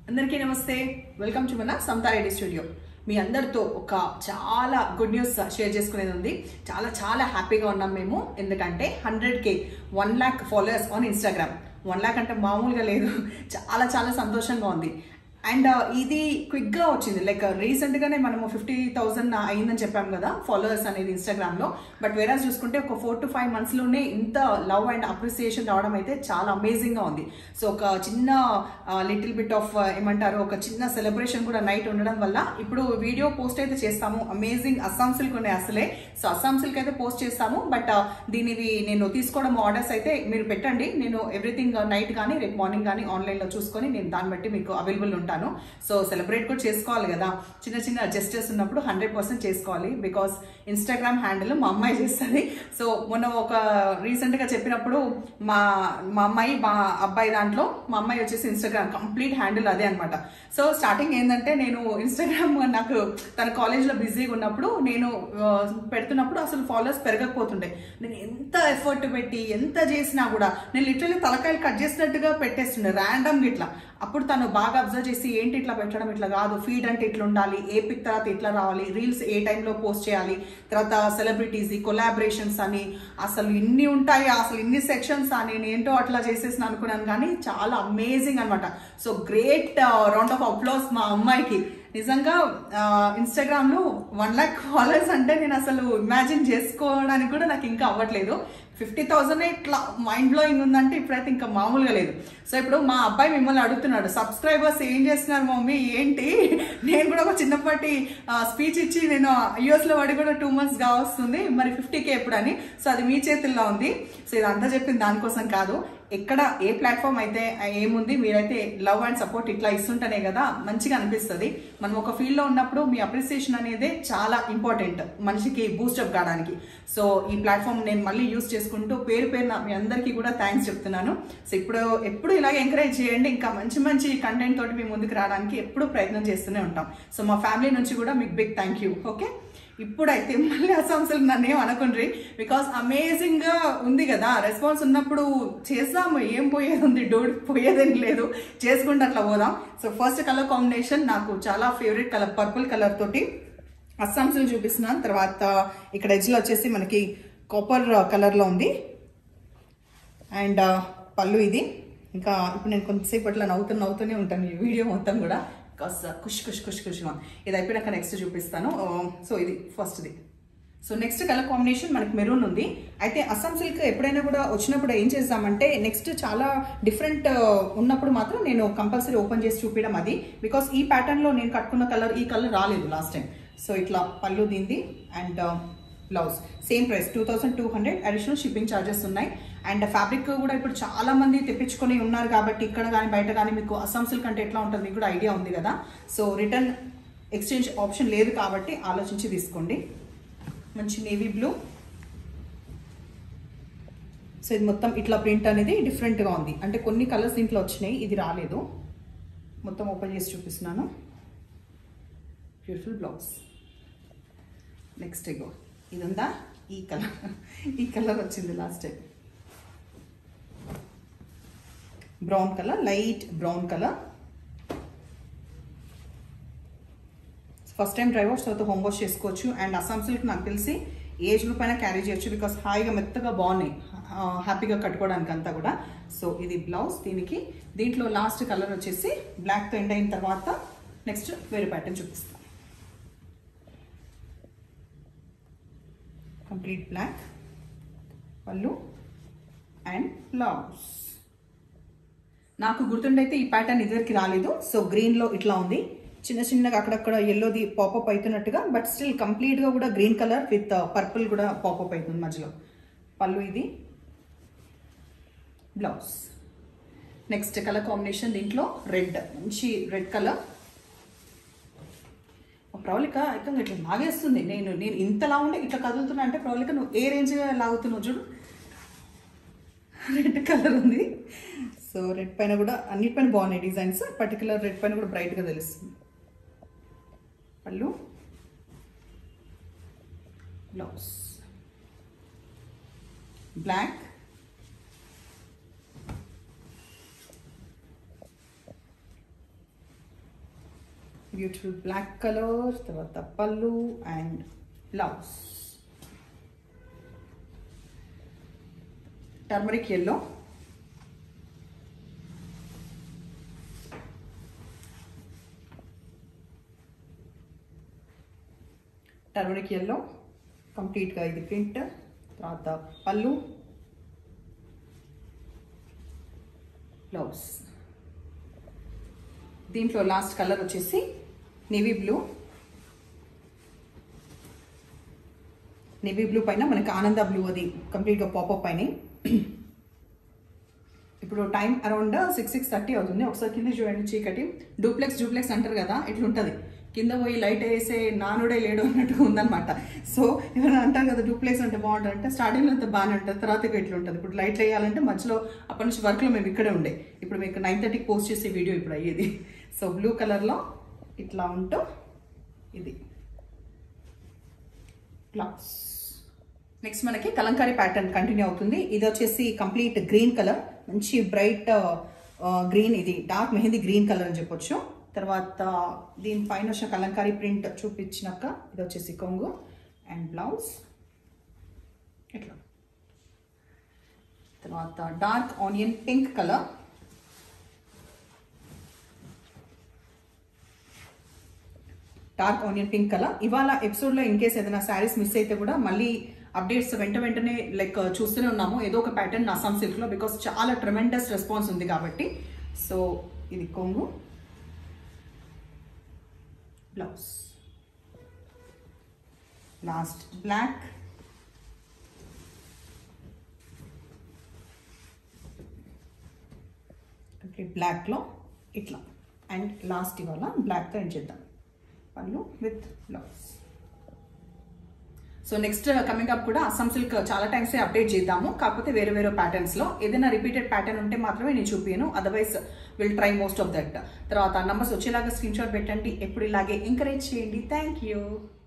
అందరికీ నమస్తే welcome to మన సమతారెడ్డి స్టూడియో మీ అందరితో ఒక చాలా గుడ్ న్యూస్ షేర్ చేసుకునేది ఉంది చాలా చాలా హ్యాపీగా ఉన్నాం మేము ఎందుకంటే hundred K one lakh followers on Instagram one lakh అంటే మామూలుగా లేదు చాలా చాలా సంతోషంగా ఉంది అండ్ ఇది క్విక్గా వచ్చింది లైక్ రీసెంట్గానే మనము ఫిఫ్టీ థౌసండ్ అయిందని చెప్పాం కదా ఫాలోవర్స్ అనేది ఇన్స్టాగ్రామ్లో బట్ వేరే చూసుకుంటే ఒక ఫోర్ టు ఫైవ్ మంత్స్లోనే ఇంత లవ్ అండ్ అప్రిసియేషన్ రావడం అయితే చాలా అమేజింగ్గా ఉంది సో ఒక చిన్న లిటిల్ బిట్ ఆఫ్ ఏమంటారు ఒక చిన్న సెలబ్రేషన్ కూడా నైట్ ఉండడం వల్ల ఇప్పుడు వీడియో పోస్ట్ అయితే చేస్తాము అమేజింగ్ అస్సాం సిల్క్ ఉన్నాయి అసలే సో అస్సాం సిల్క్ అయితే పోస్ట్ చేస్తాము బట్ దీనివి నేను తీసుకోవడం ఆర్డర్స్ అయితే మీరు పెట్టండి నేను ఎవ్రీథింగ్ నైట్ కానీ రేపు మార్నింగ్ కానీ ఆన్లైన్లో చూసుకొని నేను దాన్ని బట్టి మీకు అవైలబుల్ ఉంటాను సో సెలబ్రేట్ కూడా చేసుకోవాలి కదా చిన్న చిన్న జస్టర్స్ ఉన్నప్పుడు హండ్రెడ్ పర్సెంట్ చేసుకోవాలి బికాస్ ఇన్స్టాగ్రామ్ హ్యాండిల్ మా అమ్మాయి చేస్తుంది సో మొన్న ఒక రీసెంట్గా చెప్పినప్పుడు మా మా అమ్మాయి మా అబ్బాయి దాంట్లో మా అమ్మాయి వచ్చేసి ఇన్స్టాగ్రామ్ కంప్లీట్ హ్యాండిల్ అదే అనమాట సో స్టార్టింగ్ ఏంటంటే నేను ఇన్స్టాగ్రామ్ నాకు తన కాలేజ్లో బిజీగా ఉన్నప్పుడు నేను ఆ, పెడుతున్నప్పుడు అసలు ఫాలోవర్స్ పెరగకపోతుండే నేను ఎంత ఎఫర్ట్ పెట్టి ఎంత చేసినా కూడా నేను లిటరల్లీ తలకాయలు కట్ చేసినట్టుగా పెట్టేస్తుండే ర్యాండమ్గా ఇట్లా అప్పుడు తను బాగా అబ్జర్వ్ చేసి ఏంటి ఇట్లా పెట్టడం ఇట్లా కాదు ఫీడ్ అంటే ఇట్లా ఉండాలి ఏ పిక్ తర్వాత ఇట్లా రావాలి రీల్స్ ఏ టైంలో పోస్ట్ చేయాలి తర్వాత సెలబ్రిటీస్ కొలాబరేషన్స్ అని అసలు ఇన్ని ఉంటాయి అసలు ఇన్ని సెక్షన్స్ అని నేను ఏంటో అట్లా చేసేసిన అనుకున్నాను కానీ చాలా అమేజింగ్ అనమాట so great round of applause మా అమ్మాయికి నిజంగా ఇన్స్టాగ్రామ్ లో వన్ లాక్ ఫాలోవర్స్ అంటే నేను అసలు ఇమాజిన్ చేసుకోవడానికి కూడా నాకు ఇంకా అవ్వట్లేదు ఫిఫ్టీ థౌసండ్ ఇట్లా మైండ్ బ్లోయింగ్ ఉందంటే ఇప్పుడైతే ఇంకా మామూలుగా లేదు సో ఇప్పుడు మా అబ్బాయి మిమ్మల్ని అడుగుతున్నాడు సబ్స్క్రైబర్స్ ఏం చేస్తున్నారు మమ్మీ ఏంటి నేను కూడా ఒక చిన్నప్పటి స్పీచ్ ఇచ్చి నేను యుఎస్ లో వాడి కూడా టూ మంత్స్ గా వస్తుంది మరి ఫిఫ్టీ కే ఎప్పుడని సో అది మీ చేతుల్లో ఉంది సో ఇదంతా చెప్పింది దానికోసం కాదు ఎక్కడ ఏ ప్లాట్ఫామ్ అయితే ఏముంది మీరైతే లవ్ అండ్ సపోర్ట్ ఇట్లా ఇస్తుంటేనే కదా మంచిగా అనిపిస్తుంది మనం ఒక ఫీల్డ్ లో ఉన్నప్పుడు మీ అప్రిసియేషన్ అనేది చాలా ఇంపార్టెంట్ మనిషికి బూస్టప్ కావడానికి సో ఈ ప్లాట్ఫామ్ నేను మళ్ళీ యూస్ చేసుకుంటూ పేరు పేరున మీ అందరికీ కూడా థ్యాంక్స్ చెప్తున్నాను సో ఇప్పుడు ఎప్పుడు ఇలాగ ఎంకరేజ్ చేయండి ఇంకా మంచి మంచి కంటెంట్ తోటి మీ ముందుకు రావడానికి ఎప్పుడు ప్రయత్నం చేస్తూనే ఉంటాం సో మా ఫ్యామిలీ నుంచి కూడా మీకు బిగ్ థ్యాంక్ యూ ఓకే ఇప్పుడైతే మళ్ళీ అసంసలు నన్ను ఏం అనుకుండ్రి బికాస్ అమేజింగ్ గా ఉంది కదా రెస్పాన్స్ ఉన్నప్పుడు చేద్దాము ఏం పోయేది ఉంది డోర్ పోయేదేం లేదు చేసుకుంటూ అట్లా పోదాం సో ఫస్ట్ కలర్ కాంబినేషన్ నాకు చాలా ఫేవరెట్ కలర్ పర్పుల్ కలర్ తోటి అస్సాంసులు చూపిస్తున్నాను తర్వాత ఇక్కడ ఎడ్జ్లో వచ్చేసి మనకి కాపర్ కలర్లో ఉంది అండ్ పళ్ళు ఇది ఇంకా ఇప్పుడు నేను కొంతసేపు అట్లా నవ్వుతూ నవ్వుతూనే ఉంటాను ఈ వీడియో మొత్తం కూడా బికాస్ కుష్ కుష్ కుష్ కుష్గా ఇది అయిపోయాక నెక్స్ట్ చూపిస్తాను సో ఇది ఫస్ట్ది సో నెక్స్ట్ కలర్ కాంబినేషన్ మనకి మెరూన్ ఉంది అయితే అస్సాం సిల్క్ ఎప్పుడైనా కూడా వచ్చినప్పుడు ఏం చేద్దామంటే నెక్స్ట్ చాలా డిఫరెంట్ ఉన్నప్పుడు మాత్రం నేను కంపల్సరీ ఓపెన్ చేసి చూపించడం అది బికాస్ ఈ ప్యాటర్న్లో నేను కట్టుకున్న కలర్ ఈ కలర్ రాలేదు లాస్ట్ టైం సో ఇట్లా పళ్ళు దీంది and blouse same price two thousand two hundred additional shipping charges ఉన్నాయి అండ్ ఫ్యాబ్రిక్ కూడా ఇప్పుడు చాలా మంది తెప్పించుకొని ఉన్నారు కాబట్టి ఇక్కడ కానీ బయట కానీ మీకు అస్సాం సిల్క్ అంటే ఎట్లా ఉంటుంది మీకు కూడా ఐడియా ఉంది కదా సో రిటర్న్ ఎక్స్చేంజ్ ఆప్షన్ లేదు కాబట్టి ఆలోచించి తీసుకోండి మంచి నేవీ బ్లూ సో ఇది మొత్తం ఇట్లా ప్రింట్ అనేది డిఫరెంట్గా ఉంది అంటే కొన్ని కలర్స్ దీంట్లో వచ్చినాయి ఇది రాలేదు మొత్తం ఓపెన్ చేసి చూపిస్తున్నాను బ్యూటిఫుల్ బ్లౌజ్ నెక్స్ట్ ఇగో ఇది ఉందా ఈ కలర్ ఈ కలర్ వచ్చింది last time brown colour light brown colour first time dry wash తర్వాత హోమ్ వాష్ చేసుకోవచ్చు అండ్ అస్సాం సిల్క్ నాకు తెలిసి ఏజ్ గ్రూప్ అయినా క్యారీ చేయొచ్చు బికాస్ హాయిగా మెత్తగా బాగున్నాయి హ్యాపీగా కట్టుకోవడానికి అంతా కూడా సో ఇది బ్లౌజ్ దీనికి దీంట్లో లాస్ట్ కలర్ వచ్చేసి బ్లాక్తో ఎండ్ అయిన తర్వాత నెక్స్ట్ వేరే ప్యాటర్న్ చూపిస్తాను కంప్లీట్ బ్లాక్ పళ్ళు అండ్ బ్లౌజ్ నాకు గుర్తుండైతే ఈ ప్యాటర్న్ ఇదివరకు రాలేదు సో గ్రీన్లో ఇట్లా ఉంది చిన్న చిన్నగా అక్కడక్కడ ఎల్లోది పాపప్ అవుతున్నట్టుగా బట్ స్టిల్ కంప్లీట్గా కూడా గ్రీన్ కలర్ విత్ పర్పుల్ కూడా పాపప్ అవుతుంది మధ్యలో పళ్ళు ఇది బ్లౌజ్ నెక్స్ట్ కలర్ కాంబినేషన్ దీంట్లో రెడ్ మంచి రెడ్ కలర్ ప్రవళిక అయితే ఇట్లా లాగేస్తుంది నేను నేను ఇంతలా ఉండే ఇట్లా కదులుతున్నా అంటే ప్రవళిక నువ్వు ఏ రేంజ్గా లాగుతున్నావు చూడు రెడ్ కలర్ ఉంది సో రెడ్ పైన కూడా అన్నిటిపైన బాగున్నాయి డిజైన్స్ పర్టికులర్ రెడ్ పైన కూడా బ్రైట్గా తెలుస్తుంది పళ్ళు blouse black beautiful black colour తర్వాత పళ్ళు and blouse turmeric yellow turmeric yellow కంప్లీట్గా ఇది ప్రింట్ తర్వాత పళ్ళు బ్లౌజ్ దీంట్లో లాస్ట్ కలర్ వచ్చేసి నేవీ బ్లూ నేవీ బ్లూ పైన మనకి ఆనంద బ్లూ అది కంప్లీట్గా పాపప్ అయినాయి ఇప్పుడు time around six six thirty అవుతుంది ఒకసారి కింద చూడండి చీకటి డూప్లెక్స్ డూప్లెక్స్ అంటారు కదా ఇట్లుంటుంది కింద పోయి లైట్ వేసే నానుడే లేడు అన్నట్టుగా ఉందన్నమాట సో ఎవరైనా అంటారు కదా డూప్లెక్స్ అంటే బాగుంటుంది అంటే స్టార్టింగ్లో అంత బాగానే ఉంటుంది తర్వాత ఇట్లా ఉంటుంది ఇప్పుడు లైట్ వేయాలంటే మధ్యలో అప్పటి నుంచి వర్క్లో మేము ఇక్కడే ఉండే ఇప్పుడు మీకు నైన్ థర్టీకి పోస్ట్ చేసే వీడియో ఇప్పుడు అయ్యేది సో బ్లూ కలర్లో ఇట్లా ఉంటూ ఇది బ్లౌజ్ నెక్స్ట్ మనకి కలంకారీ ప్యాటర్న్ కంటిన్యూ అవుతుంది ఇది వచ్చేసి కంప్లీట్ గ్రీన్ కలర్ మంచి బ్రైట్ గ్రీన్ ఇది డార్క్ మెహందీ గ్రీన్ కలర్ అని చెప్పొచ్చు తర్వాత దీనిపైన వచ్చిన కలంకారీ ప్రింట్ చూపించినాక ఇది వచ్చేసి కొంగు అండ్ బ్లౌజ్ ఇట్లా తర్వాత dark onion pink colour dark onion pink colour ఇవాళ ఎపిసోడ్లో ఇన్ కేస్ ఏదైనా శారీస్ మిస్ అయితే కూడా మళ్ళీ అప్డేట్స్ వెంట వెంటనే లైక్ చూస్తూనే ఉన్నాము ఏదో ఒక ప్యాటర్న్ అస్సాం సిల్క్లో బికాస్ చాలా ట్రెమెండస్ రెస్పాన్స్ ఉంది కాబట్టి సో ఇది కొంగు బ్లౌజ్ లాస్ట్ బ్లాక్ కంప్లీట్ బ్లాక్లో ఇట్లా అండ్ లాస్ట్ ఇవాళ బ్లాక్తో ఎండ్ చేద్దాం పళ్ళు with blouse so next coming up కూడా అస్సాం సిల్క్ చాలా టైమ్స్ అప్డేట్ చేద్దాము కాకపోతే వేరే వేరే ప్యాటర్న్స్ లో ఏదైనా రిపీటెడ్ ప్యాటర్న్ ఉంటే మాత్రమే నేను చూపియను otherwise will try most of that తర్వాత నంబర్స్ వచ్చేలాగా స్క్రీన్ షాట్ పెట్టండి ఎప్పుడు ఇలాగే ఎంకరేజ్ చేయండి థ్యాంక్ యూ